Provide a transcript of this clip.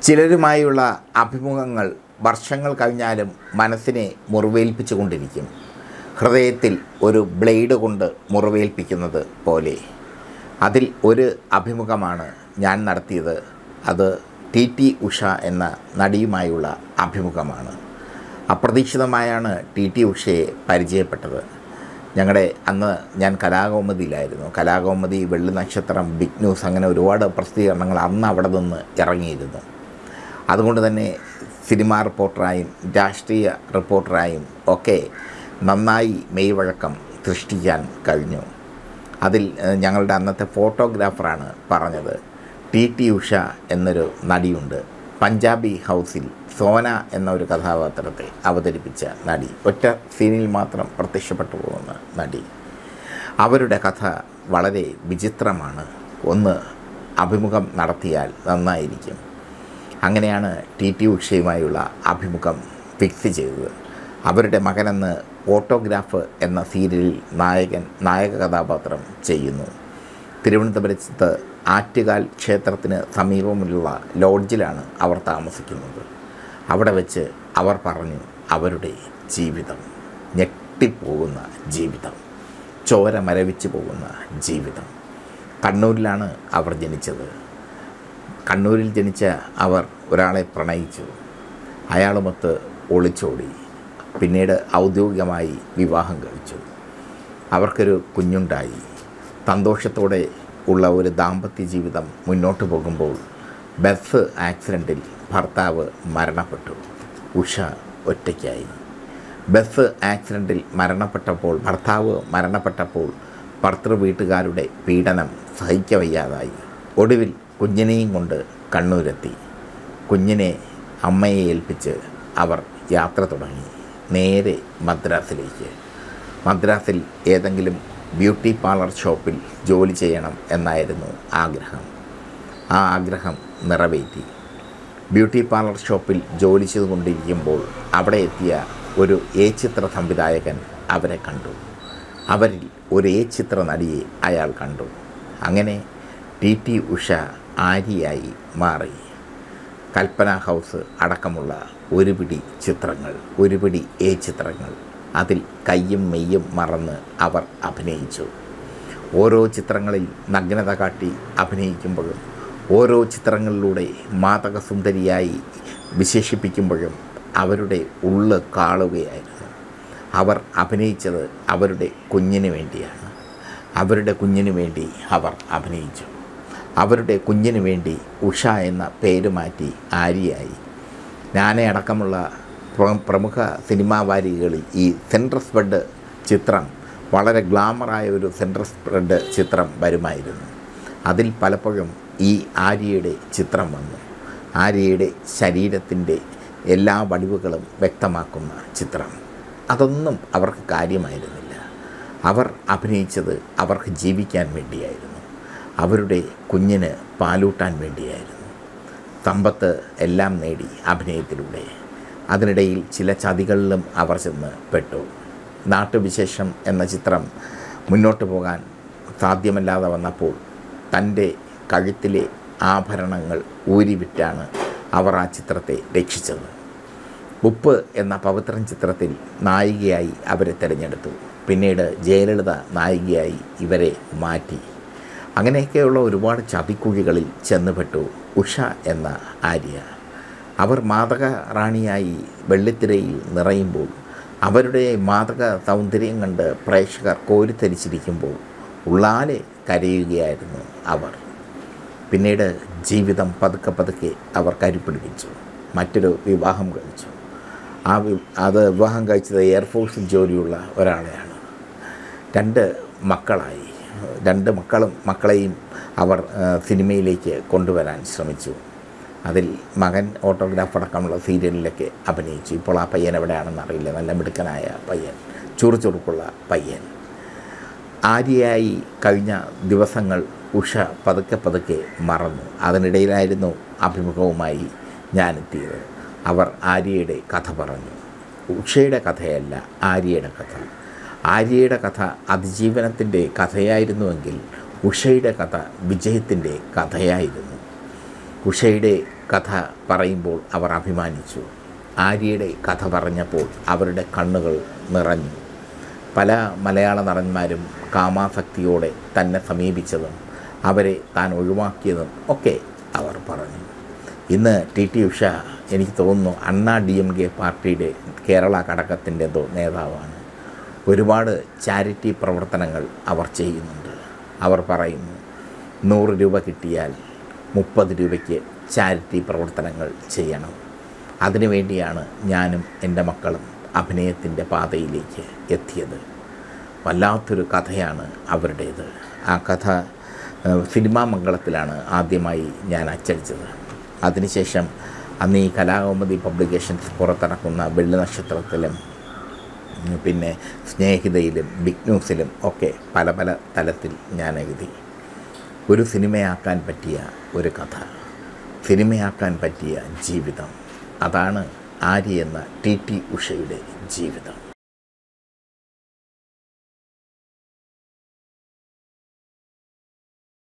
ചിലരുമായുള്ള അഭിമുഖങ്ങൾ വർഷങ്ങൾ കഴിഞ്ഞാലും മനസ്സിനെ മുറിവേൽപ്പിച്ചു കൊണ്ടിരിക്കും ഹൃദയത്തിൽ ഒരു ബ്ലേഡ് കൊണ്ട് മുറിവേൽപ്പിക്കുന്നത് പോലെ അതിൽ ഒരു അഭിമുഖമാണ് ഞാൻ നടത്തിയത് അത് ടി ടി ഉഷ എന്ന നടിയുമായുള്ള അഭിമുഖമാണ് അപ്രതീക്ഷിതമായാണ് ടി ടി ഉഷയെ പരിചയപ്പെട്ടത് ഞങ്ങളുടെ അന്ന് ഞാൻ കലാകൗമുദിയിലായിരുന്നു കലാകൗമുദി വെള്ളി നക്ഷത്രം ബിഗ് ന്യൂസ് അങ്ങനെ ഒരുപാട് പ്രസിദ്ധീകരണങ്ങൾ അന്ന് അവിടെ നിന്ന് ഇറങ്ങിയിരുന്നു അതുകൊണ്ട് തന്നെ സിനിമാ റിപ്പോർട്ടറായും രാഷ്ട്രീയ റിപ്പോർട്ടറായും ഒക്കെ നന്നായി മെയ്വഴക്കം സൃഷ്ടിക്കാൻ കഴിഞ്ഞു അതിൽ ഏഹ്, ഞങ്ങളുടെ അന്നത്തെ ഫോട്ടോഗ്രാഫറാണ് പറഞ്ഞത് ടി ടി ഉഷ എന്നൊരു നടിയുണ്ട് പഞ്ചാബി ഹൗസിൽ സോന എന്ന ഒരു കഥാപാത്രത്തെ അവതരിപ്പിച്ച നടി ഒറ്റ സീനിൽ മാത്രം പ്രത്യക്ഷപ്പെട്ടു പോകുന്ന നടി അവരുടെ കഥ വളരെ വിചിത്രമാണ് ഒന്ന് അഭിമുഖം നടത്തിയാൽ നന്നായിരിക്കും അങ്ങനെയാണ് ടി ടി ഉഷയുമായുള്ള അഭിമുഖം ഫിക്സ് ചെയ്തത് അവരുടെ മകനെന്ന് ഓട്ടോഗ്രാഫ് എന്ന സീരിയലിൽ നായകൻ നായക കഥാപാത്രം ചെയ്യുന്നു തിരുവനന്തപുരത്ത് ആറ്റുകാൽ ക്ഷേത്രത്തിന് സമീപമുള്ള ലോഡ്ജിലാണ് അവർ താമസിക്കുന്നത് അവിടെ വെച്ച് അവർ പറഞ്ഞു അവരുടെ ജീവിതം ഞെട്ടിപ്പോകുന്ന ജീവിതം ചോര മരവിച്ചു പോകുന്ന ജീവിതം കണ്ണൂരിലാണ് അവർ ജനിച്ചത് കണ്ണൂരിൽ ജനിച്ച അവർ ഒരാളെ പ്രണയിച്ചു അയാളുമൊത്ത് ഒളിച്ചോടി പിന്നീട് ഔദ്യോഗികമായി വിവാഹം കഴിച്ചു അവർക്കൊരു കുഞ്ഞുണ്ടായി സന്തോഷത്തോടെ ഉള്ള ഒരു ദാമ്പത്യ ജീവിതം മുന്നോട്ട് പോകുമ്പോൾ ബസ് ആക്സിഡൻറ്റിൽ ഭർത്താവ് മരണപ്പെട്ടു ഉഷ ഒറ്റയ്ക്കായി ബസ് ആക്സിഡൻറ്റിൽ മരണപ്പെട്ടപ്പോൾ ഭർത്താവ് മരണപ്പെട്ടപ്പോൾ ഭർത്തൃ വീട്ടുകാരുടെ പീഡനം സഹിക്കവയ്യാതായി ഒടുവിൽ കുഞ്ഞിനെയും കൊണ്ട് കണ്ണൂരെത്തി കുഞ്ഞിനെ അമ്മയെ ഏൽപ്പിച്ച് അവർ യാത്ര തുടങ്ങി നേരെ മദ്രാസിലേക്ക് മദ്രാസിൽ ഏതെങ്കിലും ബ്യൂട്ടി പാർലർ ഷോപ്പിൽ ജോലി ചെയ്യണം എന്നായിരുന്നു ആഗ്രഹം ആ ആഗ്രഹം നിറവേറ്റി ബ്യൂട്ടി പാർലർ ഷോപ്പിൽ ജോലി ചെയ്തുകൊണ്ടിരിക്കുമ്പോൾ അവിടെ എത്തിയ ഒരു ഏ ചിത്ര സംവിധായകൻ അവരെ കണ്ടു അവരിൽ ഒരു ഏ ചിത്ര നടിയെ അയാൾ കണ്ടു അങ്ങനെ ടി ടി ഉഷ ആര്യയായി മാറി കൽപ്പന ഹൗസ് അടക്കമുള്ള ഒരു പിടി ചിത്രങ്ങൾ ഒരു പിടി ഏ ചിത്രങ്ങൾ അതിൽ കയ്യും മെയ്യും മറന്ന് അവർ അഭിനയിച്ചു ഓരോ ചിത്രങ്ങളിൽ നഗ്നത കാട്ടി അഭിനയിക്കുമ്പോഴും ഓരോ ചിത്രങ്ങളിലൂടെ മാതകസുന്ദരിയായി വിശേഷിപ്പിക്കുമ്പോഴും അവരുടെ ഉള്ള് കാളുകയായിരുന്നു അവർ അഭിനയിച്ചത് അവരുടെ കുഞ്ഞിന് വേണ്ടിയാണ് അവരുടെ കുഞ്ഞിന് വേണ്ടി അവർ അഭിനയിച്ചു അവരുടെ കുഞ്ഞിന് വേണ്ടി ഉഷ എന്ന പേര് മാറ്റി ആര്യയായി ഞാനെ അടക്കമുള്ള പ്ര- പ്രമുഖ സിനിമാ വാരികകളിൽ ഈ സെൻട്രൽ സ്പ്രെഡ് ചിത്രം വളരെ ഗ്ലാമറായ ഒരു സെൻട്രൽ സ്പ്രെഡ് ചിത്രം വരുമായിരുന്നു അതിൽ പലപ്പോഴും ഈ ആര്യയുടെ ചിത്രം വന്നു ആര്യയുടെ ശരീരത്തിൻ്റെ എല്ലാ വടിവുകളും വ്യക്തമാക്കുന്ന ചിത്രം അതൊന്നും അവർക്ക് കാര്യമായിരുന്നില്ല അവർ അഭിനയിച്ചത് അവർക്ക് ജീവിക്കാൻ വേണ്ടിയായിരുന്നു അവരുടെ കുഞ്ഞിന് പാലൂട്ടാൻ വേണ്ടിയായിരുന്നു സമ്പത്ത് എല്ലാം നേടി അഭിനയത്തിലൂടെ അതിനിടയിൽ ചില ചതികളിലും അവർ ചെന്ന് പെട്ടു നാട്ടുവിശേഷം എന്ന ചിത്രം മുന്നോട്ട് പോകാൻ സാധ്യമല്ലാതെ വന്നപ്പോൾ തൻ്റെ കഴുത്തിലെ ആഭരണങ്ങൾ ഊരിവിറ്റാണ് അവർ ആ ചിത്രത്തെ രക്ഷിച്ചത് ഉപ്പ് എന്ന പവിത്രൻ ചിത്രത്തിൽ നായികയായി അവരെ തിരഞ്ഞെടുത്തു പിന്നീട് ജയലളിത നായികയായി ഇവരെ മാറ്റി അങ്ങനെയൊക്കെയുള്ള ഒരുപാട് ചതിക്കുഴികളിൽ ചെന്നുപെട്ടു ഉഷ എന്ന ആര്യ അവർ മാതക റാണിയായി വെള്ളിത്തിരയിൽ നിറയുമ്പോൾ അവരുടെ മാതക സൗന്ദര്യം കണ്ട് പ്രേക്ഷകർ കോരിത്തരിച്ചിരിക്കുമ്പോൾ ഉള്ളാലെ കരയുകയായിരുന്നു അവർ പിന്നീട് ജീവിതം പതുക്കെ പതുക്കെ അവർ കരുപ്പിടിപ്പിച്ചു മറ്റൊരു വിവാഹം കഴിച്ചു ആ വി- അത് വിവാഹം കഴിച്ചത് എയർഫോഴ്സിൽ ജോലിയുള്ള ഒരാളെയാണ് രണ്ട് മക്കളായി രണ്ട് മക്കളും മക്കളെയും അവർ ആ, സിനിമയിലേക്ക് കൊണ്ടുവരാൻ ശ്രമിച്ചു അതിൽ മകൻ ഓട്ടോഗ്രാഫ് അടക്കമുള്ള സീരിയലിലൊക്കെ അഭിനയിച്ചു ഇപ്പോൾ ആ പയ്യൻ എവിടെയാണെന്ന് അറിയില്ല നല്ല മിടുക്കനായ പയ്യൻ ചുറുചുറുക്കുള്ള പയ്യൻ ആര്യയായി കഴിഞ്ഞ ദിവസങ്ങൾ ഉഷ പതുക്കെ പതുക്കെ മറന്നു അതിനിടയിലായിരുന്നു അഭിമുഖവുമായി ഞാനെത്തിയത് അവർ ആര്യയുടെ കഥ പറഞ്ഞു ഉഷയുടെ കഥയല്ല ആര്യയുടെ കഥ ആര്യയുടെ കഥ അതിജീവനത്തിൻ്റെ കഥയായിരുന്നുവെങ്കിൽ ഉഷയുടെ കഥ വിജയത്തിൻ്റെ കഥയായിരുന്നു ഉഷയുടെ കഥ പറയുമ്പോൾ അവർ അഭിമാനിച്ചു ആര്യയുടെ കഥ പറഞ്ഞപ്പോൾ അവരുടെ കണ്ണുകൾ നിറഞ്ഞു പല മലയാള നടന്മാരും കാമാസക്തിയോടെ തന്നെ സമീപിച്ചതും അവരെ താൻ ഒഴിവാക്കിയതും ഒക്കെ അവർ പറഞ്ഞു ഇന്ന് ടി ടി ഉഷ എനിക്ക് തോന്നുന്നു അണ്ണാ ഡി എം കെ പാർട്ടിയുടെ കേരള ഘടകത്തിൻ്റെ എന്തോ നേതാവാണ് ഒരുപാട് ചാരിറ്റി പ്രവർത്തനങ്ങൾ അവർ ചെയ്യുന്നുണ്ട് അവർ പറയുന്നു നൂറ് രൂപ കിട്ടിയാൽ മുപ്പത് രൂപയ്ക്ക് ചാരിറ്റി പ്രവർത്തനങ്ങൾ ചെയ്യണം അതിനുവേണ്ടിയാണ് ഞാനും എൻ്റെ മക്കളും അഭിനയത്തിൻ്റെ പാതയിലേക്ക് എത്തിയത് വല്ലാത്തൊരു കഥയാണ് അവരുടേത് ആ കഥ ഏഹ്, സിനിമാ മംഗളത്തിലാണ് ആദ്യമായി ഞാൻ അച്ചടിച്ചത് അതിനുശേഷം അന്ന് ഈ കലാകൗമുദി പബ്ലിക്കേഷൻസ് പുറത്തിറക്കുന്ന വെള്ളി നക്ഷത്രത്തിലും ഉം, പിന്നെ സ്നേഹിതയിലും ബിഗ് ന്യൂസിലും ഒക്കെ പല പല തലത്തിൽ ഞാൻ എഴുതി ഒരു സിനിമയാക്കാൻ പറ്റിയ ഒരു കഥ സിനിമയാക്കാൻ പറ്റിയ ജീവിതം അതാണ് ആര്യ എന്ന ടി ടി ഉഷയുടെ ജീവിതം